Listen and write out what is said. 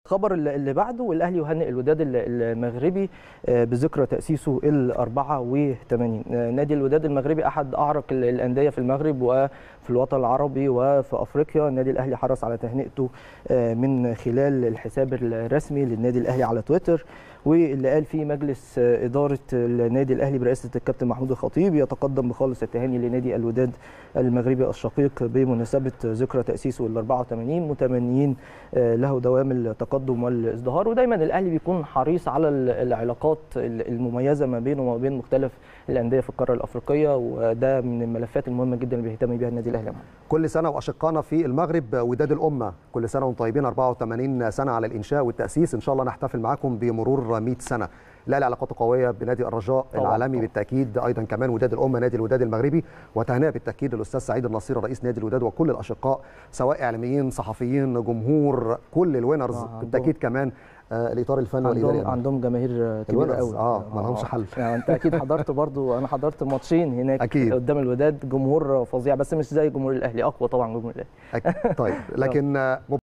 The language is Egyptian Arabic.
الخبر اللي بعده الاهلي يهنئ الوداد المغربي بذكرى تاسيسه ال 84 نادي الوداد المغربي احد اعرق الانديه في المغرب وفي الوطن العربي وفي افريقيا النادي الاهلي حرص على تهنئته من خلال الحساب الرسمي للنادي الاهلي على تويتر واللي قال فيه مجلس اداره النادي الاهلي برئاسه الكابتن محمود الخطيب يتقدم بخالص التهاني لنادي الوداد المغربي الشقيق بمناسبه ذكرى تاسيسه ال 84 متمنيين له دوام التقدم والازدهار ودايما الاهلي بيكون حريص على العلاقات المميزه ما بينه وما بين مختلف الانديه في القاره الافريقيه وده من الملفات المهمه جدا اللي بيهتم بيها النادي الاهلي كل سنه واشقائنا في المغرب وداد الامه كل سنه وانتم طيبين 84 سنه على الانشاء والتاسيس ان شاء الله نحتفل معاكم بمرور 100 سنه الاهلي علاقاته قويه بنادي الرجاء طبعا العالمي طبعا. بالتاكيد ايضا كمان وداد الامه نادي الوداد المغربي وتهنئه بالتاكيد للاستاذ سعيد النصير رئيس نادي الوداد وكل الاشقاء سواء اعلاميين صحفيين جمهور كل الوينرز آه بالتاكيد كمان آه الاطار الفني والاداري عندهم, عندهم جماهير كبيره قوي اه ما لهمش حل يعني انت اكيد حضرت برضو انا حضرت ماتشين هناك أكيد. قدام الوداد جمهور فظيع بس مش زي جمهور الاهلي اقوى طبعا جمهور الاهلي طيب لكن